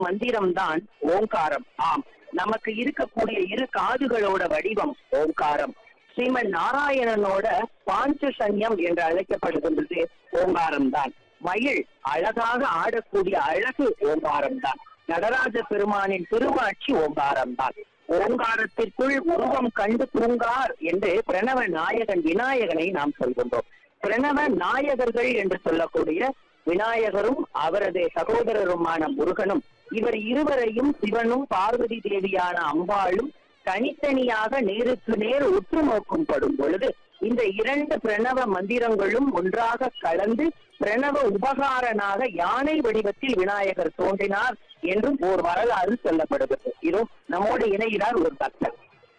மந்திரம்தான் ஓங்காரம் ஆம் நமக்கு இருக்கக்கூடிய இரு காதுகளோட வடிவம் ஓங்காரம் ஸ்ரீமன் நாராயணனோட பாஞ்சசன்யம் என்று அழைக்கப்படுகின்றது ஓங்காரம் தான் மயில் அழகாக ஆடக்கூடிய அழகு ஓங்காரம் தான் நடராஜ பெருமானின் திருவாட்சி ஓங்காரம் தான் ஓங்காரத்திற்குள் உருவம் கண்டு தூங்கார் என்று பிரணவ நாயகன் விநாயகனை நாம் சொல்கின்றோம் பிரணவ நாயகர்கள் என்று சொல்லக்கூடிய விநாயகரும் அவரது சகோதரருமான முருகனும் இவர் இருவரையும் சிவனும் பார்வதி தேவியான அம்பாளும் தனித்தனியாக நேருக்கு நேர் உற்று நோக்கும் படும் பொழுது இந்த இரண்டு பிரணவ மந்திரங்களும் ஒன்றாக கலந்து பிரணவ உபகாரனாக யானை வடிவத்தில் விநாயகர் தோன்றினார் என்றும் ஓர் வரலாறு சொல்லப்படுகிறது இதோ நம்மோடு இணைகிறார் ஒரு பக்தர்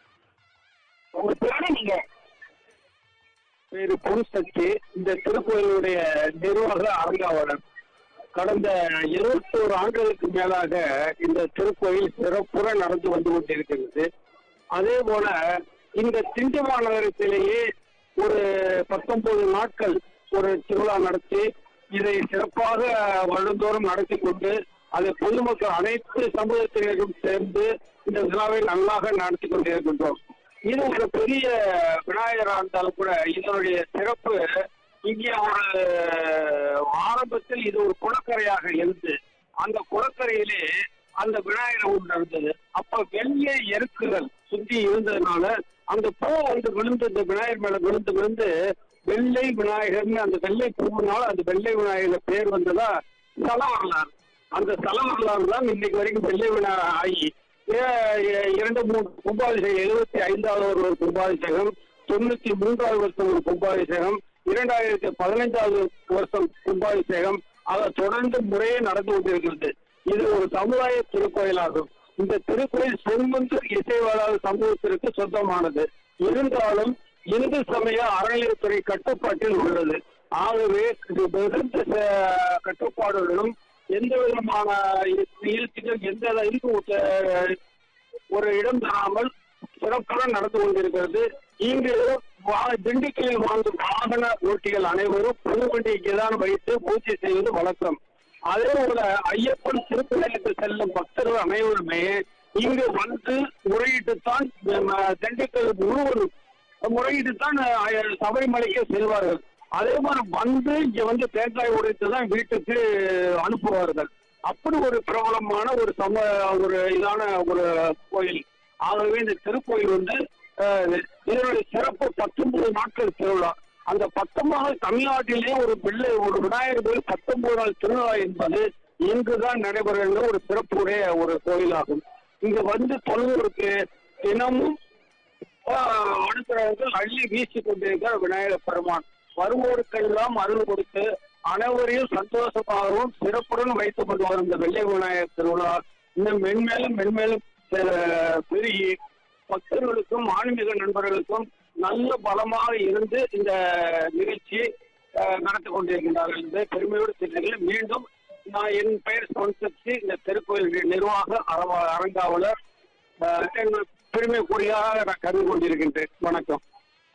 உங்க பேரு நீங்க பேரு பொருசக்தி இந்த திருக்கோயிலுடைய நிர்வாக அரங்காவலர் கடந்த இருபத்தோரு ஆண்டுகளுக்கு மேலாக இந்த திருக்கோயில் சிறப்புற நடந்து வந்து கொண்டிருக்கிறது அதே போல இந்த திண்டிமா நகரத்திலேயே ஒரு பத்தொன்பது நாட்கள் ஒரு திருவிழா நடத்தி இதை சிறப்பாக வருடந்தோறும் நடத்தி கொண்டு அதை பொதுமக்கள் அனைத்து சமூகத்தினரும் சேர்ந்து இந்த விழாவை நல்லாக நடத்தி கொண்டிருக்கின்றோம் இது ஒரு பெரிய விநாயகராக இருந்தாலும் கூட இதனுடைய சிறப்பு இங்கே ஒரு ஆரம்பத்தில் இது ஒரு குளக்கரையாக இருந்து அந்த குளக்கரையிலே அந்த விநாயகர் ஒன்று இருந்தது அப்ப வெள்ளை எருக்குகள் சுத்தி இருந்ததுனால அந்த பூ வந்து விழுந்து இந்த விநாயகர் மேல விழுந்து விழுந்து வெள்ளை விநாயகர்னு அந்த வெள்ளை பூவினால அந்த வெள்ளை விநாயகர் பேர் வந்ததா ஸ்தல வரலாறு அந்த ஸ்தல வரலாறு தான் இன்னைக்கு வரைக்கும் வெள்ளை விநாயகர் ஆகி ஏ- ஏ- இரண்டு மூன்று கும்பாபிஷேகம் எழுபத்தி ஐந்தாவது ஒரு ஒரு கும்பாபிஷேகம் தொண்ணூத்தி மூன்றாவது வருஷம் ஒரு கும்பாபிஷேகம் இரண்டாயிரத்தி பதினைந்தாவது வருஷம் கும்பாபிஷேகம் அதை தொடர்ந்து முறையே நடந்து கொண்டிருக்கிறது இது ஒரு சமுதாய திருக்கோயிலாகும் இந்த திருக்கோயில் செல்வந்து இசைவாழாத சமூகத்திற்கு சொந்தமானது இருந்தாலும் இந்து சமய அறநிலையத்துறை கட்டுப்பாட்டில் உள்ளது ஆகவே இது மிகுந்த ச- கட்டுப்பாடுகளும் எந்த விதமான நிகழ்ச்சிகள் எந்த அளவுக்கு அஹ், ஒரு இடம் தராமல் சிறப்புடன் நடந்து கொண்டிருக்கிறது இங்கு வா- திண்டுக்கல்லில் வாழ்ந்த வாகன ஓட்டிகள் அனைவரும் பொது வண்டிக்கு தான் வைத்து பூஜை செய்வது வழக்கம் அதே போல ஐயப்பன் திருப்பதிக்கு செல்லும் பக்தர்கள் அனைவருமே இங்கு வந்து முறையிட்டுத்தான் நம்ம திண்டுக்கல் முழுவதும் முறையிட்டுத்தான் அஹ், சபரிமலைக்கு செல்வார்கள் அதே மாதிரி வந்து இங்க வந்து தேங்காய் உடைத்து தான் வீட்டுக்கு அனுப்புவார்கள் அப்படி ஒரு பிரபலமான ஒரு சம ஒரு இதான ஒரு கோயில் ஆகவே இந்த திருக்கோயில் வந்து அஹ், இதனுடைய சிறப்பு பத்தொன்பது நாட்கள் திருவிழா அந்த பத்தொன்பது தமிழ்நாட்டிலேயே ஒரு பிள்ளை ஒரு விநாயகர் கோயில் பத்தொன்பது நாள் திருவிழா என்பது இங்குதான் நடைபெறுகின்ற ஒரு சிறப்புடைய ஒரு கோயிலாகும் இங்க வந்து தொழுவருக்கு தினமும் ஆஹ், அனுப்புறவர்கள் அள்ளி வீசி கொண்டிருக்கிற விநாயகர் பெருமான் வருவோருக்கெல்லாம் அருள் கொடுத்து அனைவரையும் சந்தோஷமாகவும் சிறப்புடன் வைத்துக் கொண்டு வரும் இந்த வெள்ளை விநாயகர் திருவிழா இன்னும் மென்மேலும் மென்மேலும் அஹ், பெருகி பக்தர்களுக்கும் ஆன்மீக நண்பர்களுக்கும் நல்ல பலமாக இருந்து இந்த நிகழ்ச்சி அஹ், நடத்தி கொண்டிருக்கின்றார்கள் என்பதை பெருமையோடு தெரிவிக்கிறேன் மீண்டும் நான் என் பெயர் சொன்சக்தி இந்த திருக்கோயில் நிர்வாக அரவ- அரங்காவலர் அஹ், என் பெருமைக்குரியாக நான் கருதி கொண்டிருக்கின்றேன் வணக்கம்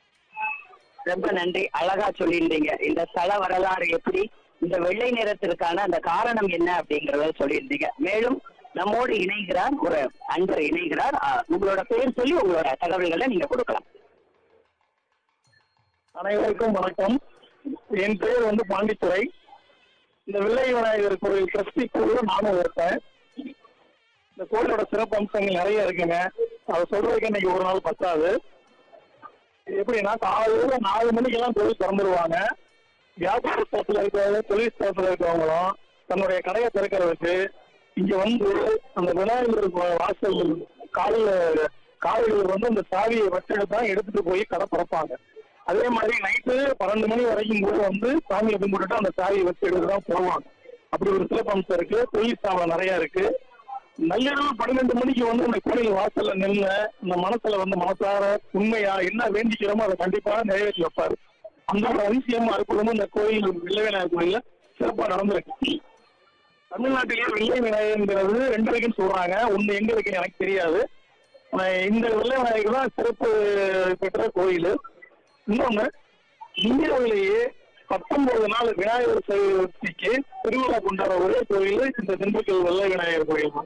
ரொம்ப நன்றி அழகா சொல்லியிருந்தீங்க இந்த ஸ்தல வரலாறு எப்படி இந்த வெள்ளை நிறத்திற்கான அந்த காரணம் என்ன அப்படிங்கறத சொல்லியிருந்தீங்க மேலும் நம்மோடு இணைகிறார் ஒரு அன்பர் இணைகிறார் ஆ, உங்களோட பேர் சொல்லி உங்களோட தகவல்களை நீங்க கொடுக்கலாம் அனைவருக்கும் வணக்கம் என் பெயர் வந்து பாண்டித்துறை இந்த வெள்ளை விநாயகர் கோயில் டிரஸ்டி குழுல நானும் இருக்கேன் இந்த கோயிலோட சிறப்பு அம்சங்கள் நிறைய இருக்குங்க அதை சொல்றதுக்கு இன்னைக்கு ஒரு நாள் பத்தாது இது எப்படின்னா காலையில நாலு மணிக்கெல்லாம் கோயில் திறந்துருவாங்க வியாபார ஸ்தலத்துல இருக்கிறவங்க தொழில் ஸ்தலத்துல இருக்கிறவங்களும் தன்னுடைய கடையை திறக்கிறதுக்கு இங்க வந்து அந்த விநாயகர் வா- வாசல் காலையில காலையில் வந்து அந்த சாவியை வச்சுட்டு தான் எடுத்துட்டு போய் கடை திறப்பாங்க அதே மாதிரி நைட்டு பன்னெண்டு மணி வரைக்கும் கூட வந்து சாமியை கும்பிட்டுட்டு அந்த சாவியை வச்சு எடுத்து தான் போவாங்க அப்படி ஒரு சிறப்பம்சம் இருக்கு தொழில் ஸ்தாபனம் நிறைய இருக்கு நள்ளிரவு பன்னிரெண்டு மணிக்கு வந்து அந்த கோயில் வாசல்ல நின்று இந்த மனசுல வந்து மனசார உண்மையா என்ன வேண்டிக்கிறோமோ அதை கண்டிப்பா நிறைவேற்றி வைப்பாரு அந்த ஒரு அதிசயமும் அற்புதமும் இந்த கோயில் வெள்ளை விநாயகர் கோயில்ல சிறப்பா நடந்திருக்கு தமிழ்நாட்டிலே வெள்ளை விநாயகர்ங்கிறது ரெண்டு இருக்குன்னு சொல்றாங்க ஒண்ணு எங்க இருக்குன்னு எனக்கு தெரியாது ஆனா இந்த வெள்ளை விநாயகர் தான் சிறப்பு பெற்ற கோயில் இன்னொன்னு இந்தியாவிலேயே பத்தொன்பது நாள் விநாயகர் சதுர்த்திக்கு திருவிழா கொண்டாடுற ஒரே கோயில் இந்த திண்டுக்கல் வெள்ளை விநாயகர் கோயில் தான்